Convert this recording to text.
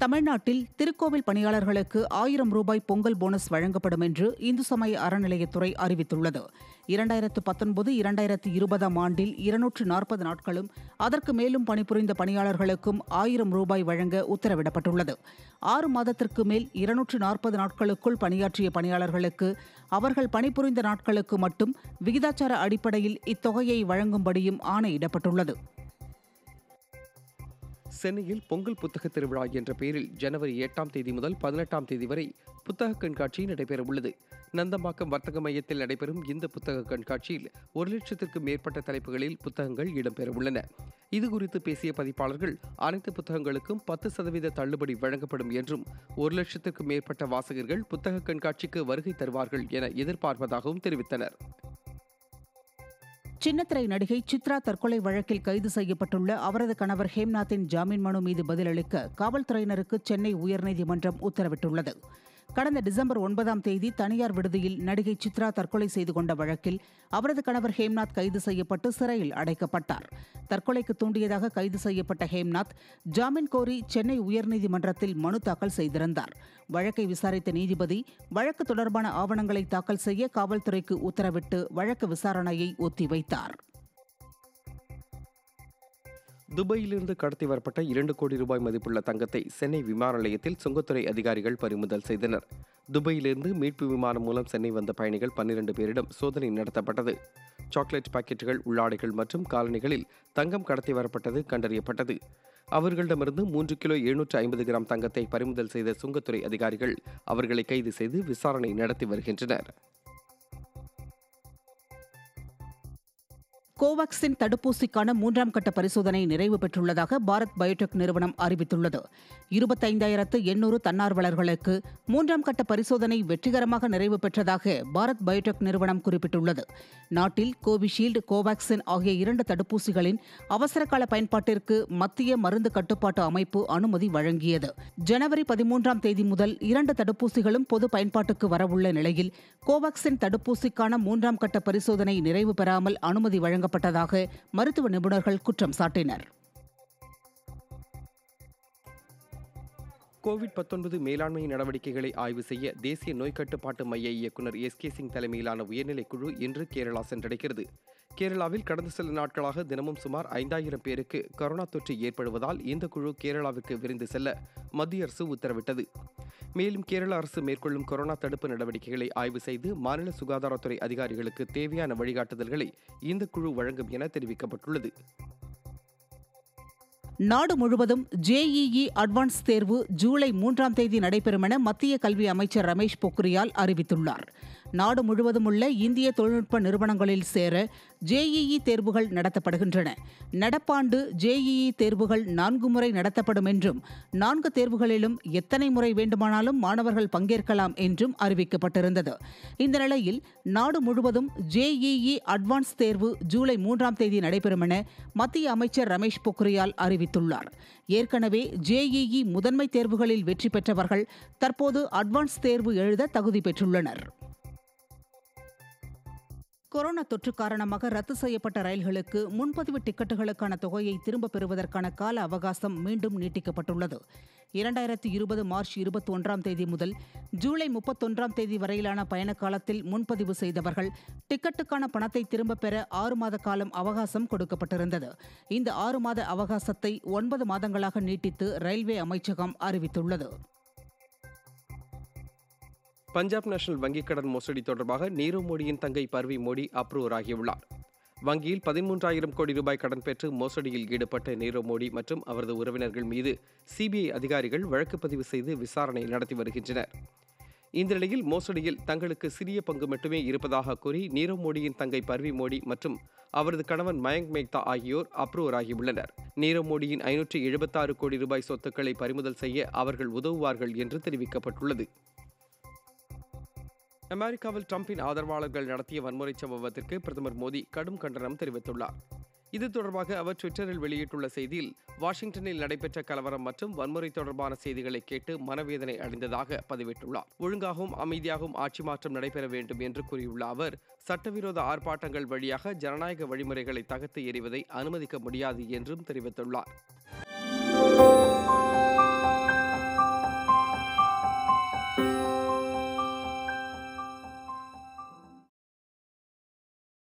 தமிழ்நாட்டில் திருக்கோவில் பணியாளர்களுக்கு ஆயிரம் ரூபாய் பொங்கல் போனஸ் வழங்கப்படும் என்று இந்து சமய அறநிலையத்துறை அறிவித்துள்ளது இரண்டாயிரத்து பத்தொன்பது இரண்டாயிரத்து இருபதாம் ஆண்டில் இருநூற்று நாற்பது நாட்களும் அதற்கு மேலும் பணிபுரிந்த பணியாளர்களுக்கும் ஆயிரம் ரூபாய் வழங்க உத்தரவிடப்பட்டுள்ளது ஆறு மாதத்திற்கு மேல் இருநூற்று நாற்பது நாட்களுக்குள் பணியாற்றிய பணியாளர்களுக்கு அவர்கள் பணிபுரிந்த நாட்களுக்கு மட்டும் விகிதாச்சார அடிப்படையில் இத்தொகையை வழங்கும்படியும் ஆணையிடப்பட்டுள்ளது சென்னையில் பொங்கல் புத்தக திருவிழா என்ற பெயரில் ஜனவரி எட்டாம் தேதி முதல் பதினெட்டாம் தேதி வரை புத்தக கண்காட்சி நடைபெறவுள்ளது நந்தம்பாக்கம் வர்த்தக மையத்தில் நடைபெறும் இந்த புத்தக கண்காட்சியில் ஒரு லட்சத்திற்கும் மேற்பட்ட தலைப்புகளில் புத்தகங்கள் இடம்பெறவுள்ளன இதுகுறித்து பேசிய பதிப்பாளர்கள் அனைத்து புத்தகங்களுக்கும் பத்து சதவீத தள்ளுபடி வழங்கப்படும் என்றும் ஒரு லட்சத்திற்கும் மேற்பட்ட வாசகர்கள் புத்தக கண்காட்சிக்கு வருகை தருவார்கள் என எதிர்பார்ப்பதாகவும் தெரிவித்தனர் சின்னத்திரை நடிகை சித்ரா தற்கொலை வழக்கில் கைது செய்யப்பட்டுள்ள அவரது கணவர் ஹேம்நாத்தின் ஜாமீன் மனு மீது பதிலளிக்க காவல்துறையினருக்கு சென்னை உயர்நீதிமன்றம் உத்தரவிட்டுள்ளது கடந்த டிசம்பர் ஒன்பதாம் தேதி தனியார் விடுதியில் நடிகை சித்ரா தற்கொலை செய்து கொண்ட வழக்கில் அவரது கணவர் ஹேம்நாத் கைது செய்யப்பட்டு சிறையில் அடைக்கப்பட்டார் தற்கொலைக்கு தூண்டியதாக கைது செய்யப்பட்ட ஹேம்நாத் ஜாமீன் கோரி சென்னை உயர்நீதிமன்றத்தில் மனு தாக்கல் செய்திருந்தார் வழக்கை விசாரித்த நீதிபதி வழக்கு தொடர்பான ஆவணங்களை தாக்கல் செய்ய காவல்துறைக்கு உத்தரவிட்டு வழக்கு விசாரணையை ஒத்திவைத்தார் துபாயிலிருந்து கடத்தி வரப்பட்ட இரண்டு கோடி ரூபாய் மதிப்புள்ள தங்கத்தை சென்னை விமான நிலையத்தில் சுங்கத்துறை அதிகாரிகள் பறிமுதல் செய்தனர் துபாயிலிருந்து மீட்பு விமானம் மூலம் சென்னை வந்த பயணிகள் பன்னிரண்டு பேரிடம் சோதனை நடத்தப்பட்டது சாக்லேட் பாக்கெட்டுகள் உள்ளாடைகள் மற்றும் காலணிகளில் தங்கம் கடத்தி வரப்பட்டது கண்டறியப்பட்டது அவர்களிடமிருந்து மூன்று கிலோ எழுநூற்று ஐம்பது கிராம் தங்கத்தை பறிமுதல் செய்த சுங்கத்துறை அதிகாரிகள் அவர்களை கைது செய்து விசாரணை நடத்தி வருகின்றனர் கோவாக்சின் தடுப்பூசிக்கான மூன்றாம் கட்ட பரிசோதனை நிறைவு பெற்றுள்ளதாக பாரத் பயோடெக் நிறுவனம் அறிவித்துள்ளது இருபத்தைந்தாயிரத்து எண்ணூறு தன்னார்வலர்களுக்கு மூன்றாம் கட்ட பரிசோதனை வெற்றிகரமாக நிறைவு பெற்றதாக பாரத் பயோடெக் நிறுவனம் குறிப்பிட்டுள்ளது நாட்டில் கோவிஷீல்டு கோவாக்சின் ஆகிய இரண்டு தடுப்பூசிகளின் அவசரகால பயன்பாட்டிற்கு மத்திய மருந்து கட்டுப்பாட்டு அமைப்பு அனுமதி வழங்கியது ஜனவரி பதிமூன்றாம் தேதி முதல் இரண்டு தடுப்பூசிகளும் பொது பயன்பாட்டுக்கு வரவுள்ள நிலையில் கோவாக்சின் தடுப்பூசிக்கான மூன்றாம் கட்ட பரிசோதனை நிறைவு பெறாமல் அனுமதி வழங்க வழங்கப்பட்டதாக மருத்துவ நிபுணர்கள் குற்றம் சாட்டினர் கோவிட் பத்தொன்பது மேலாண்மை நடவடிக்கைகளை ஆய்வு செய்ய தேசிய நோய் கட்டுப்பாட்டு மைய இயக்குநர் எஸ் கே சிங் தலைமையிலான உயர்நிலை குழு இன்று கேரளா சென்றடைகிறது கேரளாவில் கடந்த சில நாட்களாக தினமும் சுமார் ஐந்தாயிரம் பேருக்கு கொரோனா தொற்று ஏற்படுவதால் இந்த குழு கேரளாவிற்கு விரைந்து செல்ல மத்திய அரசு உத்தரவிட்டது மேலும் கேரள அரசு மேற்கொள்ளும் கொரோனா தடுப்பு நடவடிக்கைகளை ஆய்வு செய்து மாநில சுகாதாரத்துறை அதிகாரிகளுக்கு தேவையான வழிகாட்டுதல்களை இந்த குழு வழங்கும் என தெரிவிக்கப்பட்டுள்ளது நாடு முழுவதும் ஜேஇஇ அட்வான்ஸ் தேர்வு ஜூலை மூன்றாம் தேதி நடைபெறும் என மத்திய கல்வி அமைச்சர் ரமேஷ் பொக்ரியால் அறிவித்துள்ளார் நாடு முழுவதும் உள்ள இந்திய தொழில்நுட்ப நிறுவனங்களில் சேர ஜேஇஇ தேர்வுகள் நடத்தப்படுகின்றன நடப்பாண்டு ஜேஇஇ தேர்வுகள் நான்கு முறை நடத்தப்படும் என்றும் நான்கு தேர்வுகளிலும் எத்தனை முறை வேண்டுமானாலும் மாணவர்கள் பங்கேற்கலாம் என்றும் அறிவிக்கப்பட்டிருந்தது இந்த நிலையில் நாடு முழுவதும் ஜேஇஇ அட்வான்ஸ் தேர்வு ஜூலை மூன்றாம் தேதி நடைபெறும் என மத்திய அமைச்சர் ரமேஷ் பொக்ரியால் அறிவித்துள்ளார் ஏற்கனவே ஜேஇஇ முதன்மை தேர்வுகளில் வெற்றி பெற்றவர்கள் தற்போது அட்வான்ஸ் தேர்வு எழுத தகுதி பெற்றுள்ளனர் கொரோனா தொற்று காரணமாக ரத்து செய்யப்பட்ட ரயில்களுக்கு முன்பதிவு டிக்கெட்டுகளுக்கான தொகையை திரும்பப் பெறுவதற்கான கால அவகாசம் மீண்டும் நீட்டிக்கப்பட்டுள்ளது இரண்டாயிரத்தி இருபது மார்ச் இருபத்தி ஒன்றாம் தேதி முதல் ஜூலை முப்பத்தொன்றாம் தேதி வரையிலான பயண காலத்தில் முன்பதிவு செய்தவர்கள் டிக்கெட்டுக்கான பணத்தை திரும்பப் பெற ஆறு மாத காலம் அவகாசம் கொடுக்கப்பட்டிருந்தது இந்த ஆறு மாத அவகாசத்தை ஒன்பது மாதங்களாக நீட்டித்து ரயில்வே அமைச்சகம் அறிவித்துள்ளது பஞ்சாப் நேஷனல் வங்கிக் கடன் மோசடி தொடர்பாக நீரவ் மோடியின் தங்கை பர்வி மோடி அப்ரூவர் ஆகியுள்ளார் வங்கியில் பதிமூன்றாயிரம் கோடி ரூபாய் கடன் பெற்று மோசடியில் ஈடுபட்ட நீரவ் மோடி மற்றும் அவரது உறவினர்கள் மீது சிபிஐ அதிகாரிகள் வழக்கு பதிவு செய்து விசாரணை நடத்தி வருகின்றனர் இந்த நிலையில் மோசடியில் தங்களுக்கு சிறிய பங்கு மட்டுமே இருப்பதாக கூறி நீரவ் மோடியின் தங்கை பர்வி மோடி மற்றும் அவரது கணவன் மயங்க் மேக்தா ஆகியோர் அப்ரூவர் ஆகியுள்ளனர் நீரவ் மோடியின் ஐநூற்றி எழுபத்தாறு கோடி ரூபாய் சொத்துக்களை பறிமுதல் செய்ய அவர்கள் உதவுவார்கள் என்று தெரிவிக்கப்பட்டுள்ளது அமெரிக்காவில் ட்ரம்பின் ஆதரவாளர்கள் நடத்திய வன்முறை சம்பவத்திற்கு பிரதமர் மோடி கடும் கண்டனம் தெரிவித்துள்ளார் இது தொடர்பாக அவர் ட்விட்டரில் வெளியிட்டுள்ள செய்தியில் வாஷிங்டனில் நடைபெற்ற கலவரம் மற்றும் வன்முறை தொடர்பான செய்திகளை கேட்டு மனவேதனை அடைந்ததாக பதிவிட்டுள்ளார் ஒழுங்காகவும் அமைதியாகவும் ஆட்சி மாற்றம் நடைபெற வேண்டும் என்று கூறியுள்ள அவர் சட்டவிரோத ஆர்ப்பாட்டங்கள் வழியாக ஜனநாயக வழிமுறைகளை தகர்த்து எறிவதை அனுமதிக்க முடியாது என்றும் தெரிவித்துள்ளார்